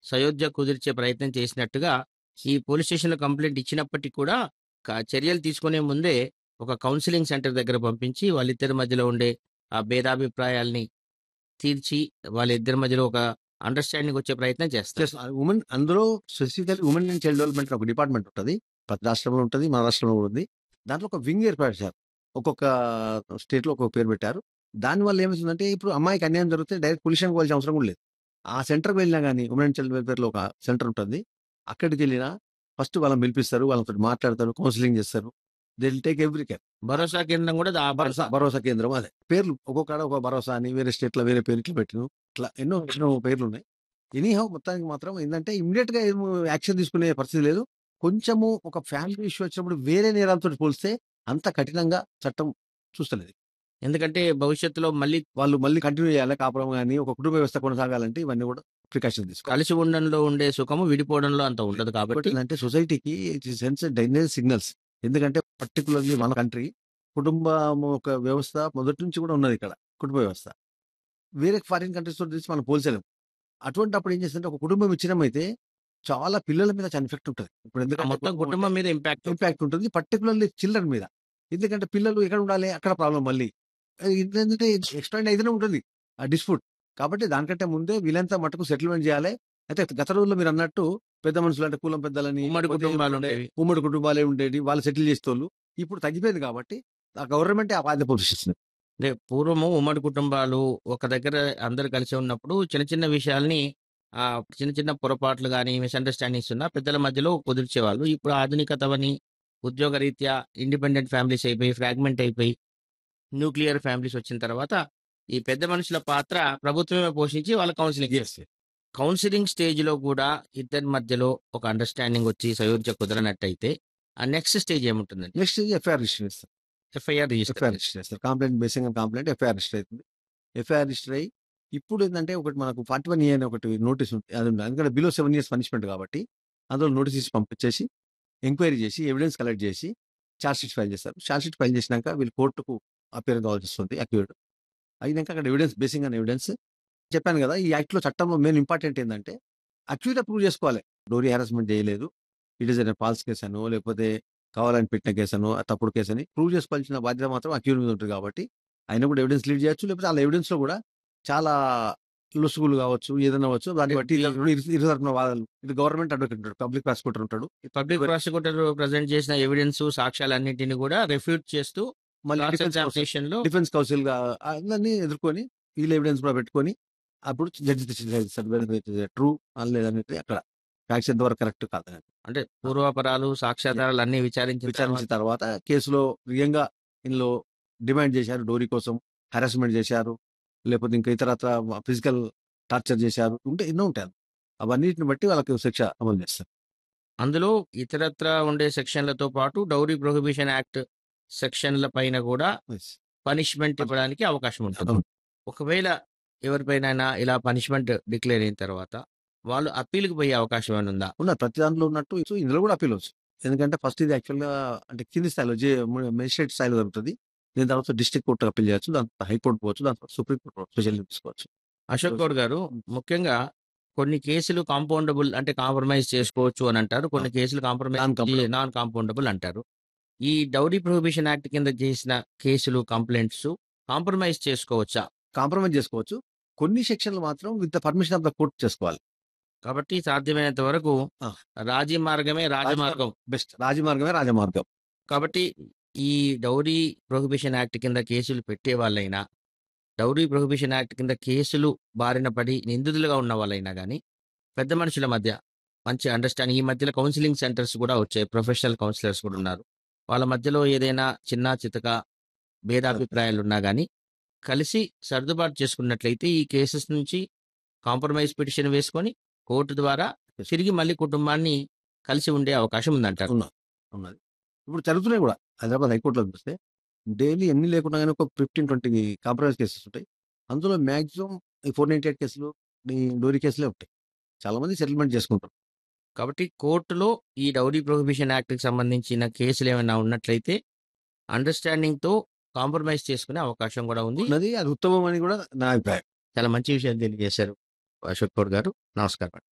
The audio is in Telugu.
సయోధ్య కుదిర్చే ప్రయత్నం చేసినట్టుగా ఈ పోలీస్ స్టేషన్‌లో కంప్లెయింట్ ఇచ్చినప్పటికి కూడా క చర్యలు తీసుకునే ముందే ఒక కౌన్సెలింగ్ సెంటర్ దగ్గర పంపించి వాళ్ళిద్దరి మధ్యలో ఉండే ఆ భేదాభిప్రాయాల్ని తీర్చి వాళ్ళిద్దరి మధ్యలో ఒక అండర్‌స్టాండింగ్ వచ్చే ప్రయత్నం చేస్తారు. చేస్తారు. ఉమెన్ అందులో specifically women and child development అని ఒక డిపార్ట్‌మెంట్ ఉంటది. ప్రతి రాష్ట్రంలో ఉంటది. మన రాష్ట్రంలో కూడా ఉంది. దాంట్లో ఒక వింగ్ ఏర్పాటు చేశారు. ఒక్కొక్క స్టేట్‌లో ఒక్కొక్క పేరు పెట్టారు. దానివల్ల ఏమవుతుందంటే ఇప్పుడు అమ్మాయికి అన్యాయం జరిగితే డైరెక్ట్ పోలీస్ స్టేషన్‌కి పోవాల్సిన అవసరం కూడా లేదు. ఆ సెంటర్‌కి వెళ్ళినా గాని ఉమెన్ అండ్ చైల్డ్ వెల్‌ఫేర్‌లో ఒక సెంటర్ ఉంటుంది. అక్కడికెళ్ళినా ఫస్ట్ వాళ్ళని పిలిపిస్తారు. వాళ్ళతోటి మాట్లాడతారు. కౌన్సెలింగ్ చేస్తారు. They will take every care. భరోసా కేంద్రం కూడా దా భరోసా భరోసా కేంద్రం అదే. పేర్లు ఒక్కొక్కడ ఒక భరోసా అని వేరే స్టేట్‌లో వేరే పేరు ఇట్లా పెట్టిను. ఇట్లా ఎన్నో ఎన్నో పేర్లున్నాయి. ఎనీహౌ మొత్తానికి మాత్రం ఏందంటే ఇమ్మీడియేట్‌గా ఏం యాక్షన్ తీసుకునే పరిస్థితి లేదు. కొంచెము ఒక ఫ్యామిలీ ఇష్యూ వచ్చినప్పుడు వేరే నేరాలతోటి పోలిస్తే అంత కఠినంగా చట్టం చూస్తలేదు. ఎందుకంటే భవిష్యత్తులో మళ్ళీ వాళ్ళు మళ్ళీ కంటిన్యూ చేయాలి కాపురం గాని, ఒక కుటుంబ వ్యవస్థ కొనసాగాలంటే ఇవన్నీ కూడా ప్రికాషన్ తీసుకోవాలి. కలిసి ఉండడంలో ఉండే సుఖము విడిపోవడంలో అంత ఉండదు కాబట్టి ఇంకోటి ఏందంటే సొసైటీకి ఇట్ సెన్స్ డైనేజ్ సిగ్నల్స్. ఎందుకంటే పర్టిక్యులర్‌లీ మన కంట్రీ కుటుంబం ఒక వ్యవస్థ మొదటి నుంచి కూడా ఉన్నది ఇక్కడ. కుటుంబ వ్యవస్థ. వేరే ఫారిన్ కంట్రీస్ తోటి తీసి మనం పోల్చలేం. అటువంటప్పుడు ఏం చేస్తుందంటే ఒక కుటుంబం విచ్ఛిన్నమైతే చాలా పిల్లల మీద చాలా ఎఫెక్ట్ ఉంటది. ఇప్పుడు ఆ ఎందుకంటే మొత్తం కుటుంబం మీద ఇంపాక్ట్ ఇంపాక్ట్ ఉంటుంది. పర్టిక్యులర్‌లీ చిల్డ్రన్ మీద. ఎందుకంటే పిల్లలు ఎక్కడ ఉండాలి? అక్కడ ప్రాబ్లమ్ మళ్ళీ. ఆహ్, ఇదేంటంటే ఎక్స్‌టెండ్ అయితేనే ఉంటుంది. ఆ డిస్ప్యూట్. కాబట్టి దానికంటే ముందే వీలైనంత మట్టుకు సెటిల్‌మెంట్ చేయాలి. అయితే గత రోజుల్లో మీరన్నట్టు పెద్ద మనుషులు అంటే కులం పెద్దలని ఉమ్మడి లేకపోతే కుటుంబాలు ఉండేవి. ఉమ్మడి కుటుంబాలే ఉండేవి. వాళ్ళు సెటిల్ చేసేటోళ్ళు. ఇప్పుడు తగ్గిపోయింది కాబట్టి ఆ గవర్నమెంటే ఆ బాధ్యత పోషిస్తుంది. అంటే పూర్వము ఉమ్మడి కుటుంబాలు ఒక దగ్గర అందరూ కలిసి ఉన్నప్పుడు చిన్న చిన్న విషయాల్ని ఆ చిన్న చిన్న పొరపాట్లు గాని మిస్‌అండర్‌స్టాండింగ్స్ ఉన్నా పెద్దల మధ్యలో కుదిర్చేవాళ్ళు. ఇప్పుడు ఆధునికతవని ఉద్యోగరీత్యా ఇండిపెండెంట్ ఫ్యామిలీస్ అయిపోయి, ఫ్రాగ్మెంట్ అయిపోయి, న్యూక్లియర్ ఫ్యామిలీస్ వచ్చిన తర్వాత ఈ పెద్ద మనుషుల పాత్ర ప్రభుత్వమే పోషించి వాళ్ళ కౌన్సెలింగ్ చేస్తుంది. కౌన్సెలింగ్ స్టేజ్‌లో కూడా ఇద్దరి మధ్యలో ఒక అండర్‌స్టాండింగ్ వచ్చి సయోధ్య కుదరనట్టయితే ఆ నెక్స్ట్ స్టేజ్ ఏముంటుందండి? నెక్స్ట్ ఎఫ్ఐఆర్ రిజిస్టర్ చేస్తారు. FIR register. ఎఫ్ఐఆర్ రిజిస్టర్ చేస్తారు. Complaint basing on complaint FIR register అవుతుంది. ఎఫ్ఐఆర్ రిజిస్టర్ అయ్యి ఇప్పుడు ఏందంటే ఒకటి మనకు 41 ఏ అని ఒకటి నోటీస్ ఉంటుంది. అది ఉంది. ఎందుకంటే బిలో 7 ఇయర్స్ పనిష్మెంట్ కాబట్టి అందులో నోటీస్ ఇచ్చి పంపించేసి ఎంక్వైరీ చేసి ఎవిడెన్స్ కలెక్ట్ చేసి చార్జ్ షీట్ ఫైల్ చేస్తారు. చార్జ్ షీట్ ఫైల్ చేసినాక వీళ్ళు కోర్టుకు అపియర్ కావాల్సి వస్తుంది అక్యూజ్డ్. అయినాక అక్కడ ఎవిడెన్స్ బేసింగ్ ఆన్ ఎవిడెన్స్ చెప్పాను కదా! ఈ యాక్ట్‌లో చట్టంలో మెయిన్ ఇంపార్టెంట్ ఏందంటే అక్యూజ్డ్ ప్రూవ్ చేసుకోవాలి. డోరీ హారాస్మెంట్ చేయలేదు. It is a false case అనో లేకపోతే కావాలని పెట్టిన కేస్ అనో తప్పుడు కేస్ అని ప్రూవ్ చేసుకోవాల్సిన బాధ్యత మాత్రం అక్యూజ్డ్ మీద ఉంటుంది కాబట్టి ఆయన కూడా ఎవిడెన్స్ లీడ్ చేయొచ్చు. లేకపోతే ఆ ఎవిడెన్స్‌లో కూడా చాలా లొసుగులు కావచ్చు, ఏదైనా అవ్వచ్చు. దాన్ని బట్టి ఇరు ఇరు తరపున వాదనలు ఇటు గవర్నమెంట్ అడ్వకేట్ ఉంటాడు. పబ్లిక్ ప్రాసిక్యూటర్ ఉంటాడు. పబ్లిక్ ప్రాసిక్యూటర్ ప్రజెంట్ చేసిన ఎవిడెన్స్ సాక్ష్యాలన్నింటిని కూడా రెఫ్యూట్ చేస్తూ మళ్ళీ క్రాస్ డిఫెన్స్ కౌన్సిల్ ఎగ్జామినేషన్‌లో డిఫెన్స్ కౌన్సిల్‌గా అందరిని ఎదుర్కొని వీళ్ళ ఎవిడెన్స్ కూడా పెట్టుకొని అప్పుడు జడ్జి డిసైడ్ చేస్తారు. ట్రూ లేదనేది అక్కడ ఫ్యాక్ట్స్ ఎంతవరకు కరెక్ట్ కాదని. అంటే పూర్వాపరాలు, సాక్ష్యాధారాలు అన్నీ విచారించిన విచారించిన తర్వాత తర్వాత కేసులో నిజంగా ఇందులో డిమాండ్ చేశారు డోరీ కోసం, హారాస్మెంట్ చేశారు. లేకపోతే ఇంకా ఇతరత్ర ఫిజికల్ టార్చర్ చేశారు. ఉంటే ఎన్నో ఉంటాయి. అవన్నిటిని బట్టి వాళ్ళకి శిక్ష అమలు చేస్తారు. అందులో ఇతరత్రా ఉండే సెక్షన్‌లతో పాటు డౌరీ ప్రొహిబిషన్ యాక్ట్ సెక్షన్‌ల పైన కూడా యెస్. పనిష్మెంట్ ఇవ్వడానికి అవకాశం ఉంటుంది. అవును. ఒకవేళ ఎవరిపైనైనా ఇలా పనిష్మెంట్ డిక్లేర్ అయిన తర్వాత వాళ్ళు అప్పీల్‌కి పోయే అవకాశం ఏమైనా ఉందా? ఉన్నది. ప్రతి దాంట్లో ఉన్నట్టు సో ఇందులో కూడా అప్పీల్ అవ్వచ్చు. ఎందుకంటే ఫస్ట్ ఇది యాక్చువల్‌గా అంటే కింది స్థాయిలో జే మెజిస్ట్రేట్ స్థాయిలో జరుగుతది. దీని తర్వాత డిస్ట్రిక్ట్ కోర్ట్‌కి అప్పీల్ చేయొచ్చు. దాని తర్వాత హైకోర్ట్ పోవచ్చు. దాని తర్వాత సుప్రీం కోర్ట్ స్పెషల్ తీసుకోవచ్చు. అశోక్ గౌడ్ గారు ముఖ్యంగా కొన్ని కేసులు కాంపౌండబుల్ అంటే కాంప్రమైజ్ చేసుకోవచ్చు అని అంటారు. కొన్ని కేసులు compromise non compoundable. Non compoundable అంటారు. ఈ డౌరీ ప్రొహిబిషన్ యాక్ట్ కింద చేసిన కేసులు, కంప్లెయింట్స్ కాంప్రమైజ్ చేసుకోవచ్చా? కాంప్రమైజ్ చేసుకోవచ్చు. కొన్ని సెక్షన్‌లు మాత్రం with the permission of the court చేసుకోవాలి. కాబట్టి సాధ్యమైనంత వరకు ఆ. రాజీ మార్గమే రాజమార్గం. బెస్ట్. రాజమార్గమే రాజమార్గం. కాబట్టి ఈ డౌరీ ప్రొహిబిషన్ యాక్ట్ కింద కేసులు పెట్టే వాళ్ళైనా, డౌరీ ప్రొహిబిషన్ యాక్ట్ కింద కేసులు బారిన పడి నిందితులుగా ఉన్న వాళ్ళైనా గానీ, పెద్ద మనుషుల మధ్య మంచి అండర్‌స్టాండింగ్ ఈ మధ్యలో కౌన్సెలింగ్ సెంటర్స్ కూడా వచ్చాయి. ప్రొఫెషనల్ కౌన్సిలర్స్ కూడా ఉన్నారు. వాళ్ళ మధ్యలో ఏదైనా చిన్నా చితక భేదాభిప్రాయాలున్నా గానీ, కలిసి సర్దుబాటు చేసుకున్నట్లయితే ఈ కేసెస్ నుంచి కాంప్రమైజ్ పిటిషన్ వేసుకొని కోర్టు ద్వారా తిరిగి మళ్ళీ కుటుంబాన్ని కలిసి ఉండే అవకాశం ఉందంటారు. ఉన్నది. ఉన్నది. ఇప్పుడు జరుగుతున్నాయి కూడా. హైదరాబాద్ హైకోర్ట్‌లో చూస్తే డైలీ ఎన్ని లేకున్నా గాని ఒక 15, 20 కాంప్రమైజ్ కేసెస్ ఉంటాయి. అందులో మాక్సిమం ఈ 498 కేసులు, ఈ డోరీ కేసులే ఉంటాయి. చాలా మంది సెటిల్‌మెంట్ చేసుకుంటారు. కాబట్టి కోర్టులో ఈ డౌరీ ప్రొహిబిషన్ యాక్ట్‌కి సంబంధించిన కేసులేమైనా ఉన్నట్లయితే అండర్‌స్టాండింగ్‌తో కాంప్రమైజ్ చేసుకునే అవకాశం కూడా ఉంది. ఉన్నది. అది ఉత్తమం అని కూడా నా అభిప్రాయం. చాలా మంచి విషయం తెలియజేశారు. అశోక్ గౌడ్ గారు. నమస్కారం.